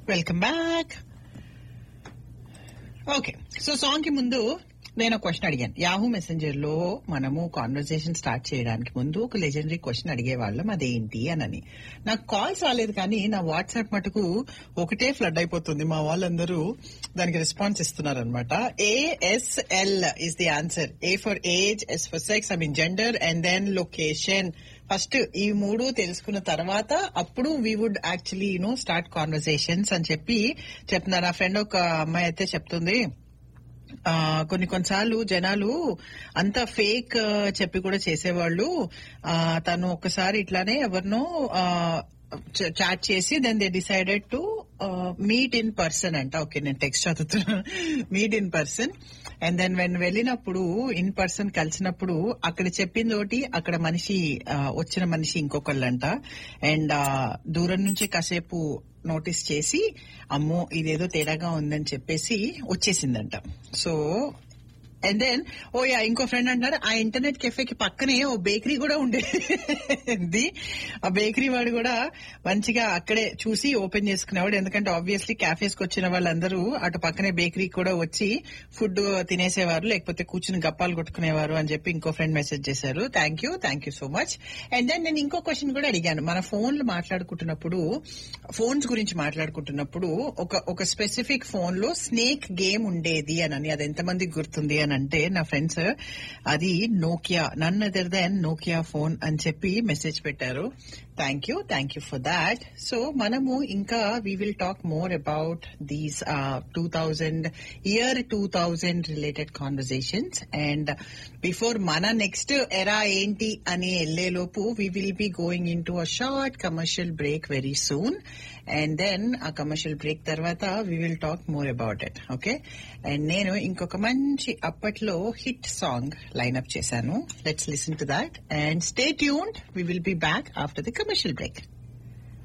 welcome back okay so song కి ముందు నేను ఒక క్వశ్చన్ అడిగాను యాహూ మెసెంజర్ లో మనము కాన్వర్సేషన్ స్టార్ట్ చేయడానికి ముందు ఒక లెజెండరీ క్వశ్చన్ అడిగేవాళ్ళం అదేంటి అనని నాకు కాల్స్ రాలేదు కానీ నా వాట్సాప్ మటుకు ఒకటే ఫ్లడ్ అయిపోతుంది మా వాళ్ళందరూ దానికి రెస్పాన్స్ ఇస్తున్నారు అనమాట ASL is the answer A for age S for sex I mean gender and then location first ఈ మూడు తెలుసుకున్న తర్వాత అప్పుడు we would actually you know start conversations అని చెప్పి చెప్తున్నారు నా ఫ్రెండ్ ఒక అమ్మాయి అయితే చెప్తుంది ఆ, కొన్ని కొన్నిసార్లు జనాలు అంత ఫేక్ చెప్పి కూడా చేసేవాళ్ళు ఆ, తను ఒక్కసారి ఇట్లానే ఎవరినో చాట్ చేసి then they decided to meet in person అంట ఓకే నేను టెక్స్ట్ చదువుతున్నాను meet in person and then when వెళ్ళినప్పుడు ఇన్ పర్సన్ కలిసినప్పుడు అక్కడ చెప్పింది ఒకటి అక్కడ మనిషి ఆ, వచ్చిన మనిషి ఇంకొకళ్ళంట అండ్ దూరం నుంచి కాసేపు నోటీస్ చేసి అమ్మో ఇదేదో తేడాగా ఉందని చెప్పేసి వచ్చేసిందంట so and then oh yeah ఇంకో ఫ్రెండ్ అంటారు ఆ ఇంటర్నెట్ కెఫేకి పక్కనే ఓ బేకరీ కూడా ఉండేది ఆ బేకరీ వాడు కూడా మంచిగా అక్కడే చూసి ఓపెన్ చేసుకునేవాడు ఎందుకంటే ఆబ్వియస్లీ క్యాఫేస్ కి వచ్చిన వాళ్ళందరూ అటు పక్కనే బేకరీ కూడా వచ్చి ఫుడ్ తినేసేవారు లేకపోతే కూర్చుని గప్పాలు కొట్టుకునేవారు అని చెప్పి ఇంకో ఫ్రెండ్ మెసేజ్ చేశారు thank you thank you so much and then నేను ఇంకో క్వశ్చన్ కూడా అడిగాను మన ఫోన్లు మాట్లాడుకుంటున్నప్పుడు ఫోన్స్ గురించి మాట్లాడుకుంటున్నప్పుడు ఒక ఒక స్పెసిఫిక్ ఫోన్ లో స్నేక్ గేమ్ ఉండేది అని అది ఎంతమందికి గుర్తుంది అని అంటే నా ఫ్రెండ్స్ అది Nokia none other than Nokia phone అని చెప్పి మెసేజ్ పెట్టారు thank you thank you for that so మనము ఇంకా we will talk more about these two thousand year two thousand related conversations and before మన నెక్స్ట్ ఎరా ఏంటి అని వెళ్లేలోపు we will be going into a short commercial break very soon and then ah commercial break తర్వాత we will talk more about it okay and నేను ఇంకొక మంచి అప్పట్లో hit song lineup చేశాను let's listen to that and stay tuned we will be back after the commercial break